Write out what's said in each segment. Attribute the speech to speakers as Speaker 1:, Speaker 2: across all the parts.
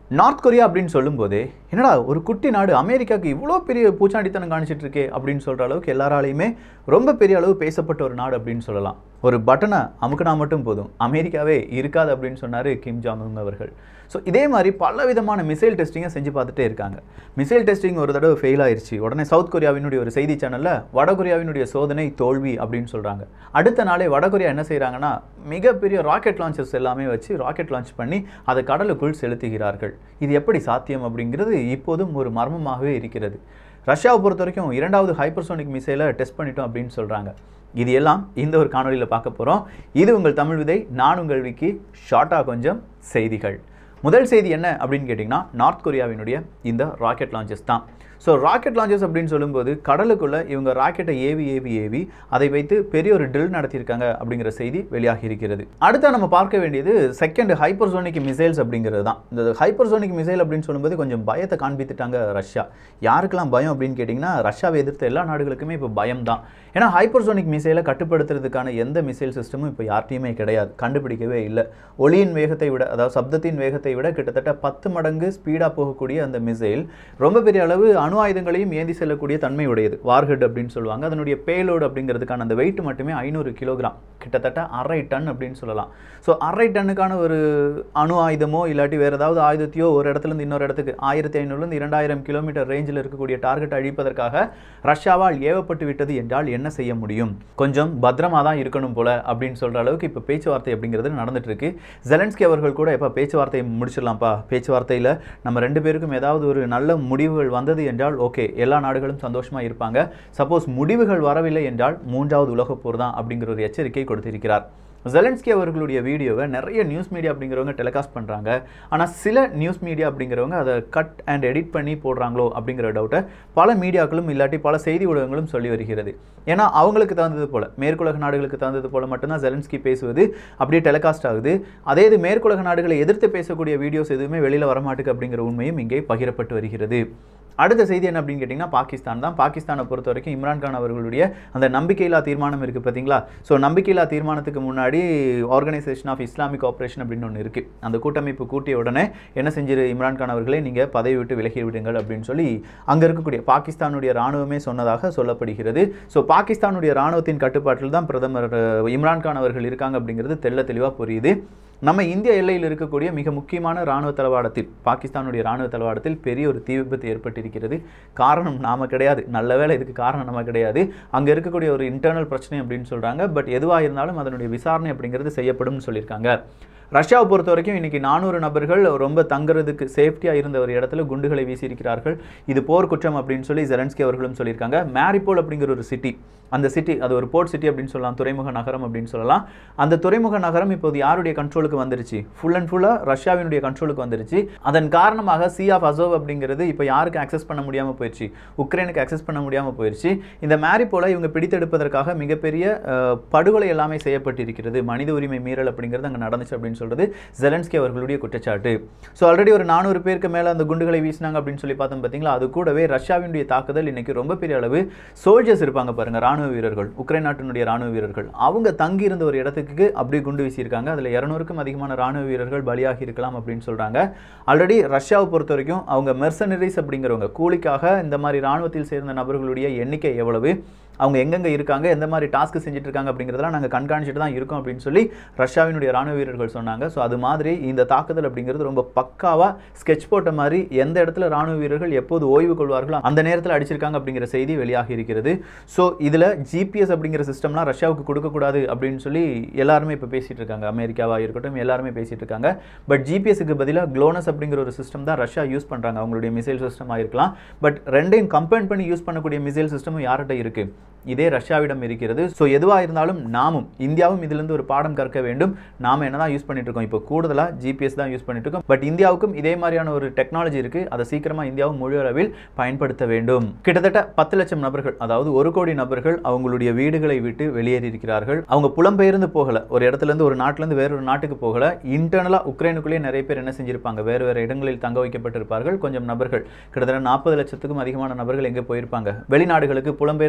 Speaker 1: north Korea அப்படின்னு சொல்லும்போதே என்னடா ஒரு குட்டி நாடு அமெரிக்காவுக்கு இவ்வளோ பெரிய பூச்சாண்டித்தனம் காணிச்சிட்டு இருக்கே அப்படின்னு சொல்கிற அளவுக்கு எல்லாராலையுமே ரொம்ப பெரிய அளவு பேசப்பட்ட ஒரு நாடு அப்படின்னு சொல்லலாம் ஒரு பட்டனை அமுக்கினா மட்டும் போதும் அமெரிக்காவே இருக்காது அப்படின்னு சொன்னார் கிம் ஜாங் உங் அவர்கள் ஸோ இதே மாதிரி பல விதமான மிசைல் டெஸ்டிங்கை செஞ்சு பார்த்துட்டே இருக்காங்க மிசைல் டெஸ்டிங் ஒரு தடவை ஃபெயில் ஆயிருச்சு உடனே சவுத் கொரியாவினுடைய ஒரு செய்தி சேனலில் வடகொரியாவினுடைய சோதனை தோல்வி அப்படின்னு சொல்கிறாங்க அடுத்த நாளே வடகொரியா என்ன செய்கிறாங்கன்னா மிகப்பெரிய ராக்கெட் லான்ச்சர்ஸ் எல்லாமே வச்சு ராக்கெட் லான்ச் பண்ணி அதை கடலுக்குள் செலுத்துகிறார்கள் இது எப்படி சாத்தியம் அப்படிங்கிறது இப்போதும் ஒரு மர்மமாகவே இருக்கிறது ரஷ்யாவை பொறுத்த வரைக்கும் இரண்டாவது ஹைப்பர்சோனிக் மிசைலை டெஸ்ட் பண்ணிட்டோம் அப்படின்னு சொல்கிறாங்க இது எல்லாம் இந்த ஒரு காணொலியில் பார்க்க போகிறோம் இது உங்கள் தமிழ் விதை நான் உங்கள் விக்கி ஷார்ட்டாக கொஞ்சம் செய்திகள் முதல் செய்தி என்ன அப்படின்னு கேட்டிங்கன்னா நார்த் கொரியாவினுடைய இந்த ராக்கெட் லான்ச்சஸ் தான் ஸோ ராக்கெட் லான்ச்சஸ் அப்படின்னு சொல்லும்போது கடலுக்குள்ளே இவங்க ராக்கெட்டை ஏவி ஏவி ஏவி அதை வைத்து பெரிய ஒரு ட்ரில் நடத்தியிருக்காங்க அப்படிங்கிற செய்தி வெளியாகி இருக்கிறது அடுத்து நம்ம பார்க்க வேண்டியது செகண்ட் ஹைப்பர்சோனிக் மிசைல்ஸ் அப்படிங்கிறது தான் இந்த ஹைப்பர்சோனிக் மிசைல் அப்படின்னு சொல்லும்போது கொஞ்சம் பயத்தை காண்பித்துட்டாங்க ரஷ்யா யாருக்கெல்லாம் பயம் அப்படின்னு கேட்டிங்கன்னா ரஷ்யாவை எதிர்த்த எல்லா நாடுகளுக்குமே இப்போ பயம் தான் ஏன்னா ஹைப்பர்சோனிக் மிசைலை கட்டுப்படுத்துறதுக்கான எந்த மிசைல் சிஸ்டமும் இப்போ யார்ட்டையுமே கிடையாது கண்டுபிடிக்கவே இல்லை ஒளியின் வேகத்தை விட அதாவது சப்தத்தின் வேகத்தை விட கிட்டத்தட்ட பத்து மடங்கு ஸ்பீடாக போகக்கூடிய அந்த மிசைல் ரொம்ப பெரிய அளவு அணு ஆயுதங்களையும் ஏந்தி செல்லக்கூடிய தன்மை உடையது வார்ஹெட் அப்படின்னு சொல்லுவாங்க அதனுடைய பேலோடு அப்படிங்கிறதுக்கான அந்த வெயிட் மட்டுமே ஐநூறு கிலோகிராம் கிட்டத்தட்ட அரை டன் அப்படின்னு சொல்லலாம் ஸோ அரை டன்னுக்கான ஒரு அணு ஆயுதமோ இல்லாட்டி வேறு ஏதாவது ஆயுதத்தையோ ஒரு இடத்துலேருந்து இன்னொரு இடத்துக்கு ஆயிரத்தி ஐநூறுலேருந்து இரண்டாயிரம் கிலோமீட்டர் ரேஞ்சில் இருக்கக்கூடிய டார்கெட் அழிப்பதற்காக ரஷ்யாவால் ஏவப்பட்டு விட்டது என்றால் என்ன செய்ய முடியும் கொஞ்சம் பத்திரமா தான் இருக்கணும் போல அப்படின்னு சொல்கிற அளவுக்கு இப்போ பேச்சுவார்த்தை அப்படிங்கிறது நடந்துட்டு இருக்கு ஜெலன்ஸ்கி அவர்கள் கூட எப்போ பேச்சுவார்த்தையை முடிச்சிடலாம்ப்பா பேச்சுவார்த்தையில் நம்ம ரெண்டு பேருக்கும் ஏதாவது ஒரு நல்ல முடிவுகள் வந்தது என்றால் ஓகே எல்லா நாடுகளும் சந்தோஷமாக இருப்பாங்க சப்போஸ் முடிவுகள் வரவில்லை என்றால் மூன்றாவது உலகப் போர் தான் அப்படிங்கிற ஒரு எச்சரிக்கை கொடுத்திருக்கிறார் ஜெலன்ஸ்கி அவர்களுடைய வீடியோவை நிறைய நியூஸ் மீடியா அப்படிங்கிறவங்க டெலிகாஸ்ட் பண்ணுறாங்க ஆனால் சில நியூஸ் மீடியா அப்படிங்கிறவங்க அதை கட் அண்ட் எடிட் பண்ணி போடுறாங்களோ அப்படிங்கிற டவுட்டை பல மீடியாக்களும் இல்லாட்டி பல செய்தி ஊடகங்களும் சொல்லி வருகிறது ஏன்னா அவங்களுக்கு தகுந்தது போல மேற்குலக நாடுகளுக்கு தகுந்தது போல மட்டும்தான் ஜெலன்ஸ்கி பேசுவது அப்படியே டெலிகாஸ்ட் ஆகுது அதே இது மேற்குலக நாடுகளை எதிர்த்து பேசக்கூடிய வீடியோஸ் எதுவுமே வெளியில் வரமாட்டுக்கு அப்படிங்கிற உண்மையும் இங்கே பகிரப்பட்டு வருகிறது அடுத்த செய்தி என்ன அப்படின்னு கேட்டிங்கன்னா பாகிஸ்தான் தான் பாகிஸ்தானை பொறுத்த வரைக்கும் இம்ரான்கான் அவர்களுடைய அந்த நம்பிக்கையில்லா தீர்மானம் இருக்குது பார்த்தீங்களா ஸோ நம்பிக்கையில்லா தீர்மானத்துக்கு முன்னாடி ஆர்கனைசேஷன் ஆஃப் இஸ்லாமிக் ஆப்ரேஷன் அப்படின்னு ஒன்று இருக்குது அந்த கூட்டமைப்பு கூட்டிய உடனே என்ன செஞ்சிரு இம்ரான்கான் அவர்களே நீங்கள் பதவி விட்டு விலகி விடுங்கள் அப்படின்னு சொல்லி அங்கே இருக்கக்கூடிய பாகிஸ்தானுடைய ராணுவமே சொன்னதாக சொல்லப்படுகிறது ஸோ பாகிஸ்தானுடைய ராணுவத்தின் கட்டுப்பாட்டில் தான் பிரதமர் அஹ், இம்ரான்கான் அவர்கள் இருக்காங்க அப்படிங்கிறது தெள்ள தெளிவாக புரியுது நம்ம இந்திய எல்லையில் இருக்கக்கூடிய மிக முக்கியமான ராணுவ தளவாடத்தில் பாகிஸ்தானுடைய ராணுவ தளவாடத்தில் பெரிய ஒரு தீ விபத்து ஏற்பட்டிருக்கிறது காரணம் நாம கிடையாது நல்ல வேளை இதுக்கு காரணம் நம்ம கிடையாது அங்கே இருக்கக்கூடிய ஒரு இன்டர்னல் பிரச்சனை அப்படின்னு சொல்கிறாங்க பட் எதுவாக இருந்தாலும் அதனுடைய விசாரணை அப்படிங்கிறது செய்யப்படும்னு சொல்லியிருக்காங்க ரஷ்யாவை பொறுத்த வரைக்கும் இன்னைக்கு நானூறு நபர்கள் ரொம்ப தங்குறதுக்கு சேஃப்டியாக இருந்த ஒரு இடத்துல குண்டுகளை வீசியிருக்கிறார்கள் இது போர் குற்றம் அப்படின்னு சொல்லி ஜெலன்ஸ்கி அவர்களும் சொல்லியிருக்காங்க மேரிபோல் அப்படிங்கிற ஒரு சிட்டி அந்த சிட்டி அது ஒரு போர்ட் சிட்டி அப்படின்னு சொல்லலாம் துறைமுக நகரம் அப்படின்னு சொல்லலாம் அந்த துறைமுக நகரம் இப்போது யாருடைய கண்ட்ரோலுக்கு வந்துருச்சு ஃபுல் அண்ட் ஃபுல்லாக ரஷ்யாவினுடைய கண்ட்ரோலுக்கு வந்துருச்சு அதன் காரணமாக சி ஆஃப் அசோவ் அப்படிங்கிறது இப்போ யாருக்கு அக்சஸ் பண்ண முடியாமல் போயிடுச்சு உக்ரைனுக்கு அக்சஸ் பண்ண முடியாமல் போயிடுச்சு இந்த மேரிபோலை இவங்க பிடித்தெடுப்பதற்காக மிகப்பெரிய அஹ், படுகொலை எல்லாமே செய்யப்பட்டிருக்கிறது மனித உரிமை மீறல் அப்படிங்கிறது அங்கே நடந்துச்சு அப்படின்னு சொல்றது ஜெலன்ஸ்கி அவர்களுடைய குற்றச்சாட்டு ஸோ ஆல்ரெடி ஒரு நானூறு பேருக்கு மேலே அந்த குண்டுகளை வீசினாங்க அப்படின்னு சொல்லி பார்த்தோம் பார்த்தீங்களா அது கூடவே ரஷ்யாவினுடைய தாக்குதல் இன்னைக்கு ரொம்ப பெரிய அளவு சோல்ஜர்ஸ் இருப்பாங்க பாருங்க ராணுவ வீரர்கள் உக்ரைன் நாட்டினுடைய ராணுவ வீரர்கள் அவங்க தங்கி இருந்த ஒரு இடத்துக்கு அப்படியே குண்டு வீசியிருக்காங்க அதில் இரநூறுக்கும் அதிகமான ராணுவ வீரர்கள் பலியாகி இருக்கலாம் அப்படின்னு சொல்றாங்க ஆல்ரெடி ரஷ்யாவை பொறுத்த வரைக்கும் அவங்க மெர்சனரிஸ் அப்படிங்கிறவங்க கூலிக்காக இந்த மாதிரி ராணுவத்தில் சேர்ந்த நபர்களுடைய எண்ணிக்கை எவ்வளவு அவங்க எங்கெங்கே இருக்காங்க எந்த மாதிரி டாஸ்க் செஞ்சுட்டு இருக்காங்க அப்படிங்கிறதெல்லாம் நாங்கள் கண்காணிச்சுட்டு தான் இருக்கோம் அப்படின்னு சொல்லி ரஷ்யாவினுடைய ராணுவ வீரர்கள் சொன்னாங்க ஸோ அது மாதிரி இந்த தாக்குதல் அப்படிங்கிறது ரொம்ப பக்காவாக ஸ்கெட்ச் போட்ட மாதிரி எந்த இடத்துல ராணுவ வீரர்கள் எப்போது ஓய்வு கொள்வார்களோ அந்த நேரத்தில் அடிச்சிருக்காங்க அப்படிங்கிற செய்தி வெளியாகி இருக்கிறது ஸோ இதில் ஜிபிஎஸ் அப்படிங்கிற சிஸ்டம்லாம் ரஷ்யாவுக்கு கொடுக்கக்கூடாது அப்படின்னு சொல்லி எல்லாருமே இப்போ பேசிட்டு இருக்காங்க அமெரிக்காவாக இருக்கட்டும் எல்லாருமே பேசிட்டு இருக்காங்க பட் ஜிபிஎஸ்க்கு பதிலாக க்ளோனஸ் அப்படிங்கிற ஒரு சிஸ்டம் தான் ரஷ்யா யூஸ் பண்ணுறாங்க அவங்களுடைய மிசைல் சிஸ்டமாக இருக்கலாம் பட் ரெண்டையும் கம்பைன் பண்ணி யூஸ் பண்ணக்கூடிய மிசைல் சிஸ்டமும் யார்கிட்ட இருக்கு இதே ரஷ்யாவிடம் இருக்கிறது ஸோ எதுவாக இருந்தாலும் நாமும் இந்தியாவும் இதிலிருந்து ஒரு பாடம் கற்க வேண்டும் நாம என்ன தான் யூஸ் பண்ணிட்டு இருக்கோம் இப்போ கூடுதலாக ஜிபிஎஸ் தான் யூஸ் பண்ணிட்டு இருக்கோம் பட் இந்தியாவுக்கும் இதே மாதிரியான ஒரு டெக்னாலஜி இருக்கு அதை சீக்கிரமா இந்தியாவும் முழு அளவில் பயன்படுத்த வேண்டும் கிட்டத்தட்ட பத்து லட்சம் நபர்கள் அதாவது ஒரு கோடி நபர்கள் அவங்களுடைய வீடுகளை விட்டு வெளியேறி இருக்கிறார்கள் அவங்க புலம்பெயர்ந்து போகல ஒரு இடத்துல இருந்து ஒரு நாட்டுல இருந்து வேறொரு நாட்டுக்கு போகல இன்டர்னலா உக்ரைனுக்குள்ளேயே நிறைய பேர் என்ன செஞ்சிருப்பாங்க வேறு வேறு இடங்களில் தங்க வைக்கப்பட்டிருப்பார்கள் கொஞ்சம் நபர்கள் கிட்டத்தட்ட நாற்பது லட்சத்துக்கும் அதிகமான நபர்கள் எங்கே போயிருப்பாங்க வெளிநாடுகளுக்கு புலம்பெயர்ந்து சென்றிருப்பார்கள்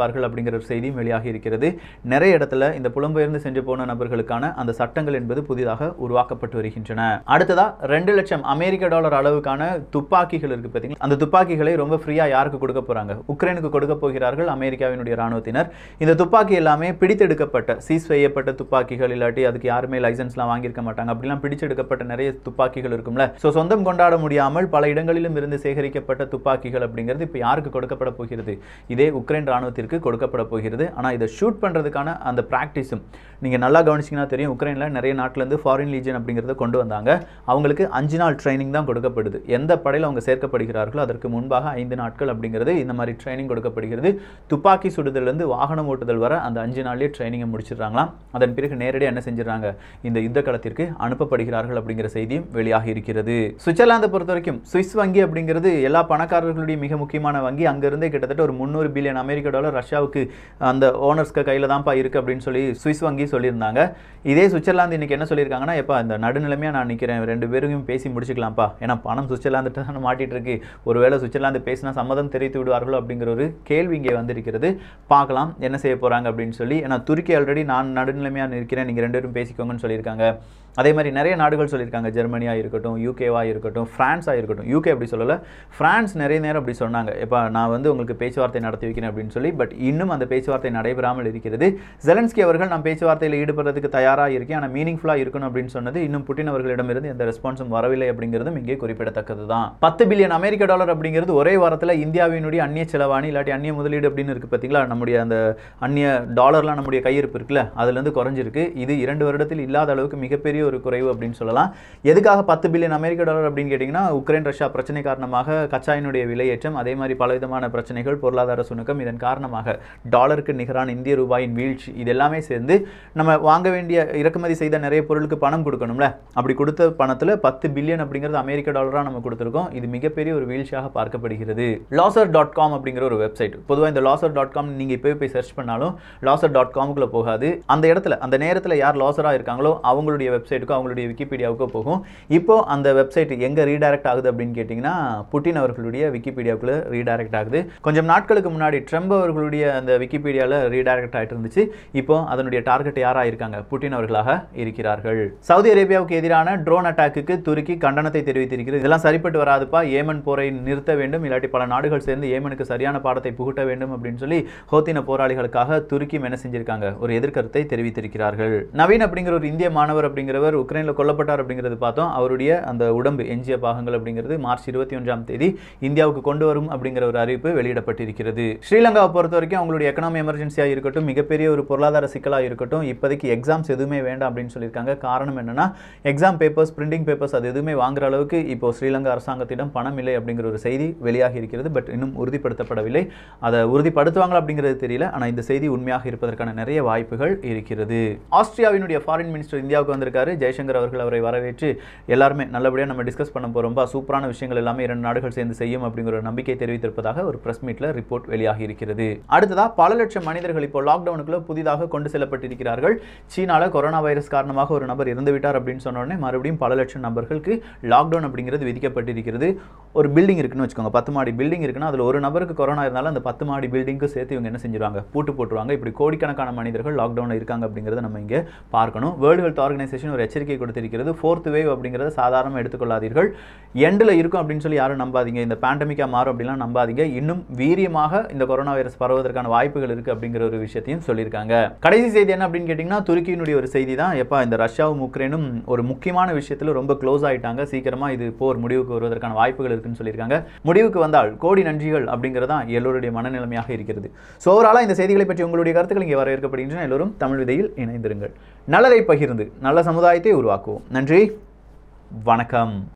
Speaker 1: இருப்பார்கள் அப்படிங்கிற ஒரு செய்தியும் வெளியாகி இருக்கிறது நிறைய இடத்துல இந்த புலம்பெயர்ந்து சென்று போன நபர்களுக்கான அந்த சட்டங்கள் என்பது புதிதாக உருவாக்கப்பட்டு வருகின்றன அடுத்ததா ரெண்டு லட்சம் அமெரிக்க டாலர் அளவுக்கான துப்பாக்கிகள் இருக்கு பார்த்தீங்களா அந்த துப்பாக்கிகளை ரொம்ப ஃப்ரீயா யாருக்கு கொடுக்க போறாங்க உக்ரைனுக்கு கொடுக்க போகிறார்கள் அமெரிக்காவினுடைய ராணுவத்தினர் இந்த துப்பாக்கி எல்லாமே பிடித்தெடுக்கப்பட்ட சீஸ் செய்யப்பட்ட துப்பாக்கிகள் இல்லாட்டி அதுக்கு யாருமே லைசன்ஸ்லாம் வாங்கியிருக்க மாட்டாங்க அப்படிலாம் பிடிச்செடுக்கப்பட்ட நிறைய துப்பாக்கிகள் இருக்கும்ல ஸோ சொந்தம் கொண்டாட முடியாமல் பல இடங்களிலும் இருந்து சேகரிக்கப்பட்ட துப்பாக்கிகள் அப்படிங்கிறது இப்போ யாருக்கு கொடுக்கப்பட போகிறது இதே உக்ரைன் ராணுவத்திற்கு கொடுக்கப்பட போகிறது ஆனால் இதை ஷூட் பண்ணுறதுக்கான அந்த ப்ராக்டிஸும் நீங்கள் நல்லா கவனிச்சிங்கன்னா தெரியும் உக்ரைனில் நிறைய நாட்டிலேருந்து ஃபாரின் லீஜன் அப்படிங்கிறத கொண்டு வந்தாங்க அவங்களுக்கு அஞ்சு நாள் ட்ரைனிங் தான் கொடுக்கப்படுது எந்த படையில் அவங்க சேர்க்கப்படுகிறார்களோ அதற்கு முன்பாக ஐந்து நாட்கள் அப்படிங்கிறது இந்த மாதிரி ட்ரைனிங் கொடுக்கப்படுகிறது துப்பாக்கி சுடுதலேருந்து வாகனம் ஓட்டுதல் வர அந்த அஞ்சு நாள்லேயே ட்ரைனிங்கை முடிச்சிடுறாங்களாம் அதன் பிறகு நேரடியாக என்ன செஞ்சிடறாங்க இந்த யுத்த களத்திற்கு அனுப்பப்படுகிறார்கள் அப்படிங்கிற செய்தியும் வெளியாகி இருக்கிறது சுவிட்சர்லாந்தை பொறுத்த வரைக்கும் சுவிஸ் வங்கி அப்படிங்கிறது எல்லா பணக்காரர்களுடைய மிக முக்கியமான வங்கி அங்கிருந்தே கிட்டத்தட்ட ஒரு முந்நூறு பில்லியன் அமெரிக்க டாலர் ரஷ்யாவுக்கு அந்த ஓனர்ஸ்க்கு கையில் தான்ப்பா இருக்கு அப்படின்னு சொல்லி சுவிஸ் வங்கி சொல்லியிருந்தாங்க இதே சுவிட்சர்லாந்து இன்னைக்கு என்ன சொல்லியிருக்காங்கன்னா எப்பா இந்த நடுநிலைமையாக நான் நிற்கிறேன் ரெண்டு பேரும் பேசி முடிச்சுக்கலாம்ப்பா ஏன்னா பணம் சுவிட்சர்லாந்துட்டு தான் மாட்டிட்டு இருக்கு ஒருவேளை சுவிட்சர்லாந்து பேசினா சம்மதம் தெரிவித்து விடுவார்களோ அப்படிங்கிற ஒரு கேள்வி இங்கே வந்திருக்கிறது பார்க்கலாம் என்ன செய்ய போகிறாங்க அப்படின்னு சொல்லி ஏன்னா துருக்கி ஆல்ரெடி நான் நடுநிலைமையாக நிற்கிறேன் நீங்கள் ரெண்டு பேரும் பேசிக்கோங்கன்னு சொல்லியிருக்காங்க அதே மாதிரி நிறைய நாடுகள் சொல்லியிருக்காங்க ஜெர்மனியாக இருக்கட்டும் யூகேவாக இருக்கட்டும் ஃப்ரான்ஸாக இருக்கட்டும் யூகே அப்படி சொல்லலை ஃப்ரான்ஸ் நிறைய நேரம் அப்படி சொன்னாங்க எப்போ நான் வந்து உங்களுக்கு பேச்சுவார்த்தை நடத்தி வைக்கிறேன் அப்படின்னு சொல்லி பட் இன்னும் அந்த பேச்சுவார்த்தை நடைபெறாமல் இருக்கிறது ஜெலன்ஸ்கி அவர்கள் நான் பேச்சுவார்த்தையில் ஈடுபடுறதுக்கு தயாராக இருக்கேன் ஆனால் மீனிங்ஃபுல்லாக இருக்கணும் அப்படின்னு சொன்னது இன்னும் புட்டின் அவர்களிடமிருந்து எந்த ரெஸ்பான்ஸும் வரவில்லை அப்படிங்கிறதும் இங்கே குறிப்பிடத்தக்கது தான் பத்து பில்லியன் அமெரிக்க டாலர் அப்படிங்கிறது ஒரே வாரத்தில் இந்தியாவினுடைய அந்நிய செலவாணி இல்லாட்டி அந்நிய முதலீடு அப்படின்னு இருக்குது பார்த்தீங்களா நம்முடைய அந்த அந்நிய டாலர்லாம் நம்முடைய கையிருப்பு இருக்குல்ல அதுலேருந்து குறைஞ்சிருக்கு இது இரண்டு வருடத்தில் இல்லாத அளவுக்கு மிகப்பெரிய ஒரு குறைவு அப்படின்னு சொல்லலாம் எதுக்காக பத்து பில்லியன் அமெரிக்க டாலர் அப்படின்னு கேட்டிங்கன்னா உக்ரைன் ரஷ்யா பிரச்சனை காரணமாக கச்சாயினுடைய விலையேற்றம் அதே மாதிரி பலவிதமான பிரச்சனைகள் பொருளாதார சுணுக்கம் இதன் காரணமாக டாலருக்கு நிகரான இந்திய ரூபாயின் வீழ்ச்சி இது எல்லாமே சேர்ந்து நம்ம வாங்க வேண்டிய இறக்குமதி செய்த நிறைய பொருளுக்கு பணம் கொடுக்கணும்ல அப்படி கொடுத்த பணத்தில் பத்து பில்லியன் அப்படிங்கிறது அமெரிக்க டாலராக நம்ம கொடுத்துருக்கோம் இது மிகப்பெரிய ஒரு வீழ்ச்சியாக பார்க்கப்படுகிறது லாசர் டாட் காம் அப்படிங்கிற ஒரு வெப்சைட் பொதுவாக இந்த லாசர் டாட் காம் நீங்கள் இப்போவே போய் சர்ச் பண்ணாலும் லாசர் டாட் காமுக்குள்ளே போகாது அந்த இடத்துல அந்த நேரத்தில் யார் லாசராக இருக்காங்களோ அவங்களுடைய வெப்சைட்டுக்கோ அவங்களுடைய விக்கிபீடியாவுக்கோ போகும் இப்போ அந்த வெப்சைட் எங்கே ரீடைரக்ட் ஆகுது அப்படின்னு கேட்டிங்கன்னா புட்டின் அவர்களுடைய விக்கிபீடியாவுக்குள்ளே ரீடைரக்ட் ஆகுது கொஞ்சம் நாட்களுக்கு முன்னாடி ட்ரம்ப் அவர்களுடைய அந்த விக்கிபீடியாவில் ரீடைரக்ட் ஆகிட்டு இருந்துச்சு இப்போ அதனுடைய டார்கெட் யாராக இருக்காங்க புட்டின் அவர்களாக இருக்கிறார்கள் சவுதி அரேபியாவுக்கு எதிரான ட்ரோன் அட்டாக்குக்கு துருக்கி கண்டனத்தை தெரிவித்திருக்கிறது இதெல்லாம் சரிப்பட்டு வராதுப்பா ஏமன் போரை நிறுத்த வேண்டும் இல்லாட்டி பல நாடுகள் சேர்ந்து ஏமனுக்கு சரியான பாடத்தை புகட்ட வேண்டும் அப்படின்னு சொல்லி ஹோத்தின போராளிகளுக்காக துருக்கி என்ன செஞ்சிருக்காங்க ஒரு எதிர்கருத்தை தெரிவித்திருக்கிறார்கள் நவீன் அப்படிங்கிற ஒரு இந்திய மாணவர் அப்படிங்கிறவர் உக்ரைனில் கொல்லப்பட்டார் அப்படிங்கிறது பார்த்தோம் அவருடைய அந்த உடம்பு எஞ்சிய பாகங்கள் அப்படிங்கிறது மார்ச் இருபத்தி ஒன்றாம் தேதி இந்தியாவுக்கு கொண்டு வரும் அப்படிங்கிற ஒரு அறிவிப்பு வெளியிடப்பட்டிருக்கிறது ஸ்ரீலங்காவை பொறுத்த வரைக்கும் அவங்களுடைய எக்கனாமி எமர்ஜென்சியாக இருக்கட்டும் மிகப்பெரிய ஒரு பொருளாதார சிக்கலாக இருக்கட்டும் இப்போதைக்கு எக்ஸாம்ஸ் எதுவுமே வேண்டாம் அப்படின்னு சொல்லியிருக்காங்க காரணம் என்னன்னா எக்ஸாம் பேப்பர்ஸ் பிரிண்டிங் பேப்பர்ஸ் அது எதுவுமே வாங்குற அளவுக்கு இப்போ ஸ்ரீலங்கா அரசாங்கத்திடம் பணம் இல்லை அப்படிங்கிற ஒரு செய்தி வெளியாகி இருக்கிறது பட் இன்னும் உறுதிப்படுத்தப்படவில்லை அதை உறுதிப்படுத்துவாங்களா அப்படிங்கிறது தெரியல ஆனால் இந்த செய்தி உண்மையாக இருப்பதற்கான நிறைய வாய்ப்புகள் இருக்கிறது ஆஸ்திரியாவினுடைய ஃபாரின் மினிஸ்டர் இந்தியாவுக்கு வந்திருக்காரு ஜெய்சங்கர் அவர்கள் அவரை வரவேற்று எல்லாருமே நல்லபடியாக நம்ம டிஸ்கஸ் பண்ண போகிறோம்பா சூப்பரான விஷயங்கள் எல்லாமே இரண்டு நாடுகள் சேர்ந்து செய்யும் அப்படிங்கிற ஒரு நம்பிக்கை தெரிவித்திருப்பதாக ஒரு பிரஸ் மீட்டில் ரிப்போர்ட் வெளியாகி இருக்கிறது அடுத்ததா பல லட்சம் மனிதர்கள் இப்போ லாக்டவுனுக்குள்ள புதிதாக கொண்டு செல்லப்பட்டிருக்கிறார்கள் சீனால கொரோனா வைரஸ் காரணமாக ஒரு நபர் இறந்து விட்டார் அப்படின்னு சொன்ன உடனே மறுபடியும் பல லட்சம் நபர்களுக்கு லாக்டவுன் அப்படிங்கிறது விதிக்கப்பட்டிருக்கிறது ஒரு பில்டிங் இருக்குன்னு வச்சுக்கோங்க பத்து மாடி பில்டிங் இருக்குன்னா அதில் ஒரு நபருக்கு கொரோனா இருந்தாலும் அந்த பத்து மாடி பில்டிங்க்கு சேர்த்து இவங்க என்ன செஞ்சிருவாங்க பூட்டு போட்டுருவாங்க இப்படி கோடிக்கணக்கான மனிதர்கள் லாக்டவுனில் இருக்காங்க அப்படிங்கிறத நம்ம இங்கே பார்க்கணும் வேர்ல்டு ஹெல்த் ஆர்கனைசேஷன் ஒரு எச்சரிக்கை கொடுத்திருக்கிறது ஃபோர்த் வேவ் அப்படிங்கிறத சாதாரணமாக எடுத்துக்கொள்ளாதீர்கள் எண்டில் இருக்கும் அப்படின்னு சொல்லி யாரும் நம்பாதீங்க இந்த பேண்டமிக்காக மாறும் அப்படிலாம் நம்பாதீங்க இன்னும் வீரியமாக இந்த கொரோனா வைரஸ் பரவுவதற்கான வாய்ப்புகள் இருக்குது அப்படிங்கிற ஒரு விஷயத்தையும் சொல்லியிருக்காங்க கடைசி செய்தி என்ன அப்படின்னு கேட்டிங்கன்னா துருக்கியினுடைய ஒரு செய்தி தான் எப்பா இந்த ரஷ்யாவும் உக்ரைனும் ஒரு முக்கியமான விஷயத்தில் ரொம்ப க்ளோஸ் ஆயிட்டாங்க சீக்கிரமாக இது போர் முடிவுக்கு வருவதற்கான வாய்ப்புகள் இருக்குன்னு சொல்லியிருக்காங்க முடிவுக்கு வந்தால் கோடி நன்றிகள் அப்படிங்கிறது தான் எல்லோருடைய மனநிலைமையாக இருக்கிறது ஸோ ஓவராலாக இந்த செய்திகளை பற்றி உங்களுடைய கருத்துக்கள் இங்கே வரவேற்கப்படுகின்றன எல்லோரும் தமிழ் விதையில் இணைந்திருங்கள் நல்லதை பகிர்ந்து நல்ல சமுதாயத்தை உருவாக்குவோம் நன்றி வணக்கம்